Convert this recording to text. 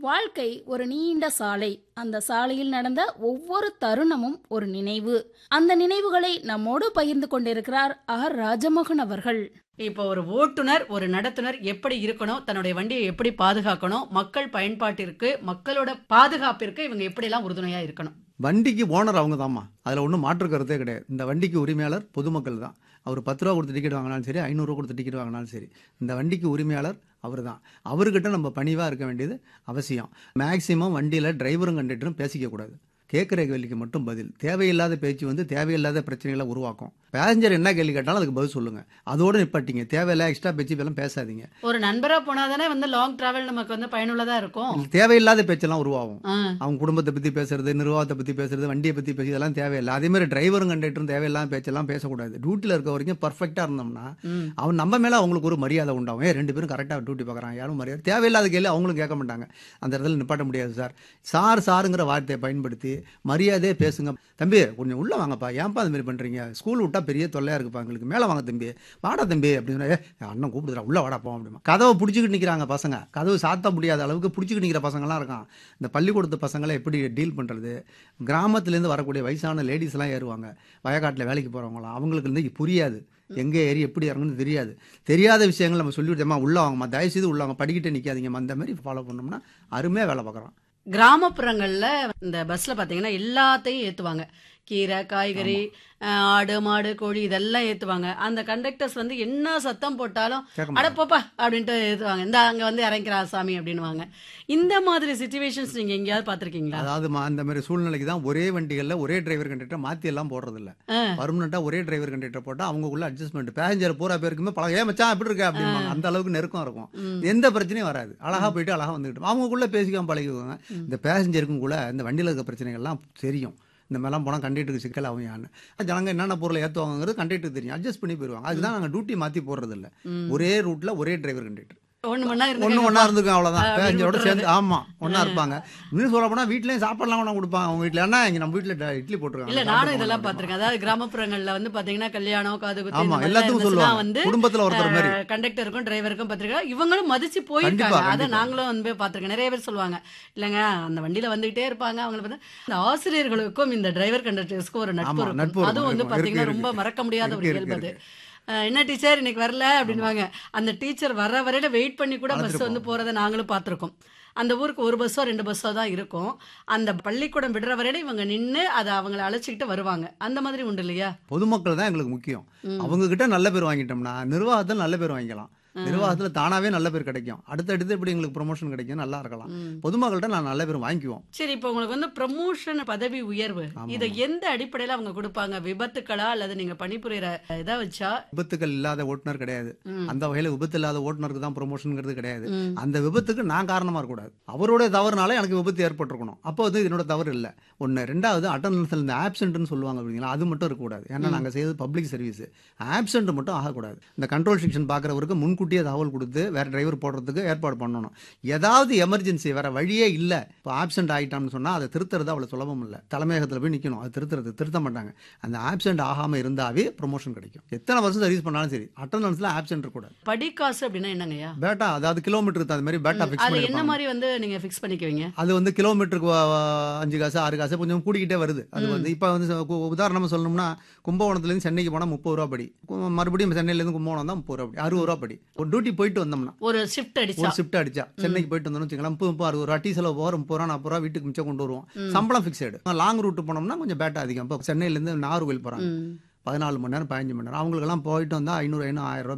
வாழ்க்கை ஒரு நீண்ட சாலை அந்த சாலையில் நடந்த ஒவ்வொரு தருணமும் ஒரு நினைவு அந்த நினைவுகளை நம்மோடு பகிர்ந்து கொண்டிருக்கிறார் ஆர் ராஜமோகன் அவர்கள் இப்போ ஒரு ஓட்டுநர் ஒரு நடத்துனர் எப்படி இருக்கணும் தன்னுடைய வண்டியை எப்படி பாதுகாக்கணும் மக்கள் பயன்பாட்டிற்கு மக்களோட பாதுகாப்பிற்கு இவங்க எப்படியெல்லாம் உறுதுணையா இருக்கணும் வண்டிக்கு ஓனர் அவங்க தாம்மா அதில் ஒன்றும் மாற்று கருத்தே கிடையாது இந்த வண்டிக்கு உரிமையாளர் பொதுமக்கள் தான் அவர் பத்து ரூபா கொடுத்து டிக்கெட் வாங்கினாலும் சரி ஐநூறுரூவா கொடுத்து டிக்கெட் வாங்கினாலும் சரி இந்த வண்டிக்கு உரிமையாளர் அவர் தான் அவர்கிட்ட நம்ம பணிவாக இருக்க வேண்டியது அவசியம் மேக்சிமம் வண்டியில் டிரைவரும் கண்டக்டரும் பேசிக்க கூடாது கேட்குற கேள்விக்கு மட்டும் பதில் தேவையில்லாத பேச்சு வந்து தேவையில்லாத பிரச்சனைகளை உருவாக்கும் பேசஞ்சர் என்ன கேள்வி கேட்டாலும் அதுக்கு பதில் சொல்லுங்க அதோடு நிப்பாட்டிங்க தேவையில்ல எக்ஸ்ட்ரா பேச்சு எல்லாம் பேசாதீங்க ஒரு நண்பரா போனாதானே வந்து லாங் டிராவல் நமக்கு வந்து பயனுள்ளதா இருக்கும் தேவையில்லாத பேச்செல்லாம் உருவாகும் ஆ, அவங்க குடும்பத்தை பற்றி பேசுறது நிர்வாகத்தை பற்றி பேசுறது வண்டியை பற்றி பேசி இதெல்லாம் தேவையில்லை அதே மாதிரி டிரைவரும் கண்டக்டரும் தேவையில்லாம பேச்செல்லாம் பேசக்கூடாது டியூட்டியில் இருக்க வரைக்கும் பர்ஃபெக்டாக இருந்தோம்னா ம். அவன் நம்ம மேலே அவங்களுக்கு ஒரு மரியாதை உண்டாகும் ஏன் ரெண்டு பேரும் கரெக்டாக டியூட்டி பார்க்குறாங்க யாரும் மரியாதை தேவையில்லாத கேள்வி அவங்களும் கேட்க மாட்டாங்க அந்த இடத்துல நிப்பாட்ட முடியாது சார் சார் சாருங்கிற வார்த்தையை பயன்படுத்தி மரியாதையே பேசுங்க தம்பி கொஞ்சம் உள்ளே வாங்கப்பா ஏன்ப்பா அந்த மாதிரி பண்ணுறீங்க ஸ்கூல் விட்டா பெரிய தொல்லையாக இருக்குப்பா எங்களுக்கு மேலே வாங்க தம்பி வாடா தம்பி அப்படின்னு சொன்னா, "ஏய், அண்ணன் கூப்பிடுறா உள்ள வாடா போ அப்படிமா கதவை பிடிச்சிக்கிட்டு நிற்கிறாங்க பசங்க கதவு சாத்த முடியாத அளவுக்கு பிடிச்சிக்கிட்டு நிற்கிற பசங்களாம் இருக்கான் இந்த பள்ளிக்கூடத்து பசங்களை எப்படி டீல் பண்ணுறது கிராமத்துலேருந்து வரக்கூடிய வயசான லேடிஸ்லாம் ஏறுவாங்க வயக்காட்டில் வேலைக்கு போகிறவங்களாம் அவங்களுக்கு இருந்து புரியாது எங்கே ஏறி எப்படி இறங்குன்னு தெரியாது தெரியாத விஷயங்கள் நம்ம சொல்லிவிட்டோமா உள்ள வாங்கம்மா தயவுசெய்து உள்ள வாங்க படிக்கிட்டே நிற்காதீங்கம்மா அந்த மாதிரி ஃபாலோ பண்ணோம்னா அருமையாக வேலை பார்க்குறோம் கிராமப்புறங்கள்ல இந்த பஸ்ல பாத்தீங்கன்னா எல்லாத்தையும் ஏத்துவாங்க கீரை காய்கறி அஹ், ஆடு மாடு கோழி இதெல்லாம் ஏத்துவாங்க அந்த கண்டக்டர்ஸ் வந்து என்ன சத்தம் போட்டாலும் கேட்க அட மாட்டாங்க. போப்பா அப்படின்ட்டு ஏத்துவாங்க இந்த அங்க வந்து இறங்கிறா சாமி அப்படின்னுவாங்க இந்த மாதிரி சுச்சுவேஷன்ஸ் நீங்க எங்கேயாவது பாத்திருக்கீங்களா அதாவது மா- அந்த மாதிரி சூழ்நிலைக்கு தான் ஒரே வண்டிகளில் ஒரே டிரைவர் கண்டக்டர் மாற்றி எல்லாம் போடுறதில்ல ஆ. பர்மனெண்ட்டாக ஒரே டிரைவர் கண்டக்டர் போட்டால் அவங்களுக்குள்ள அட்ஜஸ்ட்மெண்ட் பேசஞ்சர் பூரா பேருக்குமே பழக ஏன் மச்சான் எப்படி இருக்க அப்படிம்பாங்க அந்த அளவுக்கு நெருக்கம் இருக்கும் ம். எந்த பிரச்சனையும் வராது அழகா போயிட்டு அழகா வந்துக்கிட்டு அவங்களுக்குள்ள பேசிக்காம பழகிக்குவாங்க இந்த பேசஞ்சருக்கும் கூட இந்த வண்டியில் இருக்க பிரச்சனைகள்லாம் தெரியும் இந்த மாதிரிலாம் போனால் கண்டக்டருக்கு சிக்கல் ஆகும் யான்னு ஜனங்க என்னென்ன பொருளை ஏற்றுவாங்கிறது கண்டக்டருக்கு தெரியும் அட்ஜஸ்ட் பண்ணி போயிடுவாங்க அதுதான் நாங்கள் டியூட்டி மாற்றி போடுறது இல்ல ம். ஒரே ரூட்டில் ஒரே டிரைவர் கண்டக்டர் ஒண்ணு மணி நேரம் ஒன்று ஒன்றா இருந்துக்கும் அவ்வளோதான் ஆ, பேசஞ்சரோட விட்டுறது. சேர்ந்து ஆமாம் ஒன்றா இருப்பாங்க இன்னும் சொல்ல போனால் வீட்லேயும் சாப்பாடுலாம் கொண்டா கொடுப்பாங்க அவங்க வீட்டில் என்ன இங்கே நம்ம வீட்டில் இட்லி போட்டுருக்காங்க இல்ல சாப்பிட்டு நானும் போங்க இதெல்லாம் அப்படிம்பாங்க. பாத்திருக்கேன் அதாவது கிராமப்புறங்கள்ல வந்து பாத்தீங்கன்னா கல்யாணம் காது குத்து ஆமா இந்த மாதிரிலாம் எல்லாத்துக்கும் இருந்துச்சுன்னா சொல்லுவாங்க வந்து குடும்பத்துல ஒருத்தர் மாதிரி அஹ், கண்டக்டருக்கும் டிரைவருக்கும் பார்த்துருக்கோம் இவங்களும் மதிச்சு போயிருக்காங்க கண்டிப்பா, அதை கண்டிப்பா. நாங்களும் வந்து பார்த்துருக்கோம் நிறைய பேர் சொல்லுவாங்க இல்லைங்க அந்த வண்டியில வந்துகிட்டே இருப்பாங்க அவங்கள பார்த்து இந்த ஆசிரியர்களுக்கும் இந்த டிரைவர் கண்டக்டர்ஸ்க்கும் ஒரு நட்பு ஆமா, இருக்கும் நட்பு இருக்கும், அதுவும் வந்து இருக்கும். பாத்தீங்கன்னா இருக்கு, ரொம்ப இருக்கு. மறக்க முடியாத ஒரு இருக்கு, இயல்பு அது இருக்கு. அஹ், என்ன டீச்சர் இன்னைக்கு வரல அப்படின்னுவாங்க அந்த டீச்சர் வர்ற வரையில வெயிட் பண்ணி கூட பஸ் அழைச்சிட்டு வந்து போறதை நாங்களும் பார்த்துருக்கோம் அந்த ஊருக்கு ஒரு பஸ்ஸோ ரெண்டு பஸ்ஸோ தான் இருக்கும் அந்த பள்ளிக்கூடம் விடுற வரையில இவங்க நின்று அதை அவங்கள அழைச்சிக்கிட்டு வருவாங்க அந்த மாதிரி உண்டு இல்லையா பொதுமக்கள் தான் எங்களுக்கு முக்கியம் ம். அவங்க கிட்ட நல்ல பேர் வாங்கிட்டோம்னா நிர்வாகத்தில் நல்ல பேர் வாங்கிக்கலாம் நிர்வாகத்தில் தானாவே நல்ல பேர் கிடைக்கும் அடுத்தடுத்து இப்படி எங்களுக்கு ப்ரொமோஷன் கிடைக்கும் நல்லா இருக்கலாம் ம். பொதுமக்கள்கிட்ட நான் நல்ல பேர் வாங்கிக்குவோம் சரி இப்போ உங்களுக்கு வந்து ப்ரமோஷன் பதவி உயர்வு ஆமா. இதை எந்த அடிப்படையில அவங்க கொடுப்பாங்க விபத்துக்களா அல்லது நீங்க பணிபுரியற இதை வச்சா விபத்துக்கள் இல்லாத ஓட்டுநர் கிடையாது ம். அந்த வகையில் விபத்து இல்லாத ஓட்டுநருக்கு தான் ப்ரொமோஷனுங்கிறது கிடையாது ம். அந்த விபத்துக்கு நான் காரணமாக இருக்கக்கூடாது அவருடைய தவறுனால எனக்கு விபத்து ஏற்பட்டிருக்கணும் அப்போ வந்து என்னோட தவறு இல்லை ஒன்று ரெண்டாவது அட்டண்டன்ஸ் இந்த ஆப்சென்ட்னு சொல்லுவாங்க அப்படிங்களா அது மட்டும் இருக்கக்கூடாது ஏன்னா நாங்கள் செய்யறது பப்ளிக் சர்வீஸ் ஆப்சென்ட் மட்டும் ஆகக்கூடாது இந்த கண்ட்ரோல் செக்ஷன் பார்க்குறவருக்கு முன்கூட்டியே தகவல் கொடுத்து வேற டிரைவர் போடுறதுக்கு ஏற்பாடு பண்ணணும் ஏதாவது எமர்ஜென்சி வேற வழியே இல்லை இப்போ ஆப்சென்ட் ஆகிட்டான்னு சொன்னால் அதை திருத்துறது அவ்வளோ சுலபம் இல்லை தலைமையகத்தில் போய் நிற்கணும் அது திருத்துறது திருத்த மாட்டாங்க அந்த ஆப்சென்ட் ஆகாமல் இருந்தாவே ப்ரொமோஷன் கிடைக்கும் எத்தனை வருஷம் சர்வீஸ் பண்ணாலும் சரி அட்டண்டன்ஸில் ஆப்சென்ட் இருக்கக்கூடாது படிக்காசு அப்படின்னா என்னங்கய்யா பேட்டா அதாவது கிலோமீட்டருக்கு தகுந்த மாதிரி பேட்டா ஃபிக்ஸ் அது என்ன பண்ணிருப்பாங்க மாதிரி வந்து நீங்க ஃபிக்ஸ் பண்ணிக்குவீங்க அது வந்து கிலோமீட்டருக்கு வ- வ- அஞ்சு காசு ஆறு காசு கொஞ்சம் கூடிக்கிட்டே வருது அது வந்து இப்போ வந்து ச- கு- உதாரணமா சொல்லணும்னா கும்பகோணத்துலேருந்து சென்னைக்கு போனால் முப்பது ரூபா படி கு- மறுபடியும் சென்னையிலேருந்து கும்பகோணம் தான் முப்பது ரூபா படி அறுபது ரூபா படி ஒரு டியூட்டி போயிட்டு வந்தோம்னா ஒரு ஷிஃப்ட் அடிச்சா ஒரு ஷிஃப்ட் அடிச்சா சென்னைக்கு போயிட்டு வந்தோம்னு வச்சுக்கலாம் முப்பது முப்பது அறுபது ரூபா டீ செலவு போகிற முப்பது ரூபா நாற்பது ரூபா வீட்டுக்கு மிச்சம் கொண்டு வருவோம் சம்பளம் ஃபிக்ஸடு லாங் ரூட் போனோம்னா கொஞ்சம் பேட்டா அதிகம் இப்போ சென்னையிலேருந்து நாகர்கோவில் போகிறாங்க ம். பதினாலு மணி நேரம் பதினஞ்சு மணி நேரம் அவங்களுக்கெல்லாம் போயிட்டு வந்தால் ஐநூறு ஐநூறு ஆயிரம் ரூபா